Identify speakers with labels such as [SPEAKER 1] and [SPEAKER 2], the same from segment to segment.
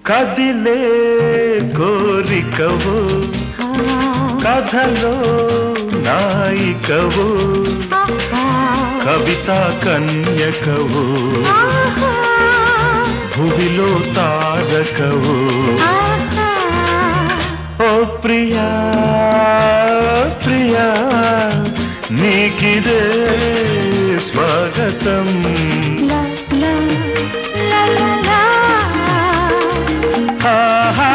[SPEAKER 1] కదిలే కోరికవు కథలో నాయికవు కవిత కన్యకవు భువిలో తారకవు ఓ ప్రియా ప్రియా నీకిదే స్వాగతం ఆహా.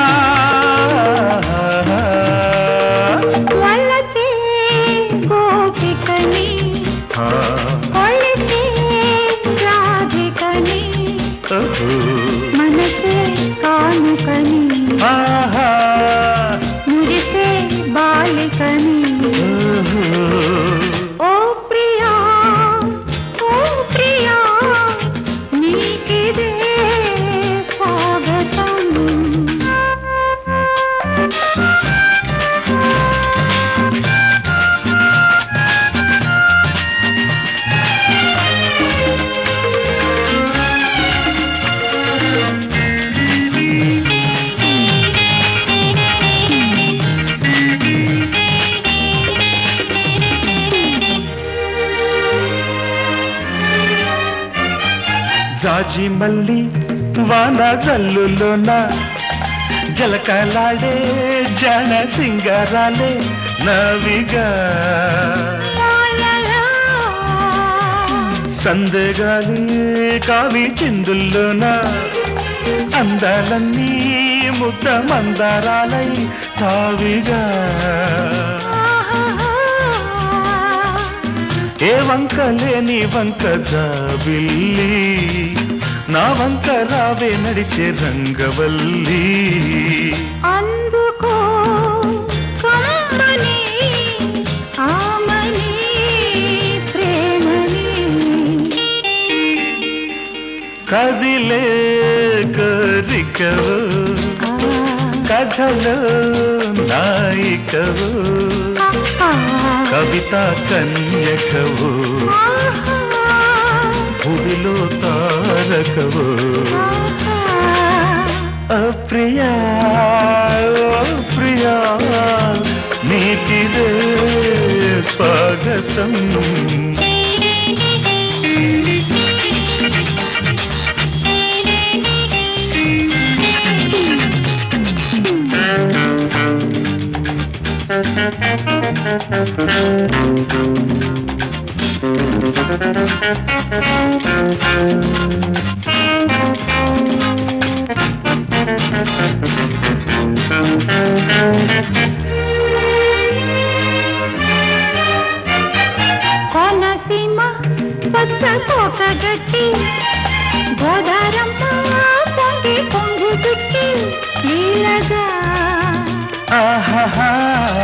[SPEAKER 2] వలసే గోపికని
[SPEAKER 1] ఆ.
[SPEAKER 2] కొలిసే రాధికని
[SPEAKER 1] ఓహో.
[SPEAKER 2] మనసే కానుకని
[SPEAKER 1] ఆహా.
[SPEAKER 2] మురిసే బాలికని
[SPEAKER 1] ఓహో.
[SPEAKER 2] ఓ ప్రియా ఓ ప్రియా నీకిదే స్వాగతం
[SPEAKER 1] జాజి మల్లి వాన జల్లులోన జలకలాడే జన సింగారాలే నవిగా సందగాలి కావి చిందుల్లోన అందాలన్నీ ముద్ద మందారాలై తావిగా ఏ వంక లేని వంక జాబిల్లి నా వంక రావే నడిచే రంగవల్లి
[SPEAKER 2] అందుకో కమ్మని ఆమని ప్రేమని
[SPEAKER 1] కదిలే కోరికవు కథలో నాయికవు కవిత కన్యకవు భువిలో తారకవు అప్రియా ప్రియా నీకిదే స్వాగతం
[SPEAKER 2] కోనసీమ పచ్చ కోక గట్టి గోదారమ్మ పొంగి పొంగు చుట్టి లీలగా
[SPEAKER 1] ఆహాహా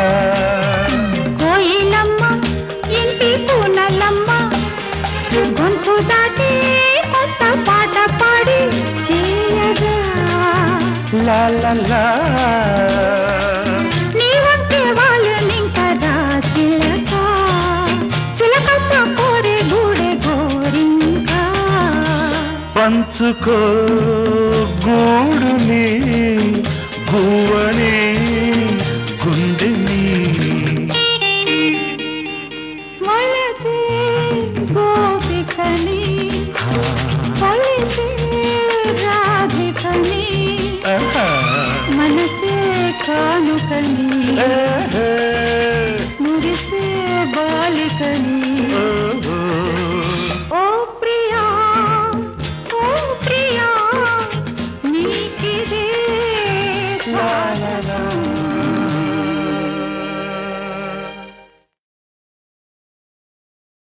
[SPEAKER 2] కోయిలమ్మ ఇంటి పూనలమ్మ గొంతు దాటి కొత్త పాట పాడి తీయగా
[SPEAKER 1] లా లా లా
[SPEAKER 2] నీ వంటి వాళ్ళని కదా చిలక చిలకతో కోరే గూడె గోరింకా
[SPEAKER 1] పంచుకో గూడుని గూ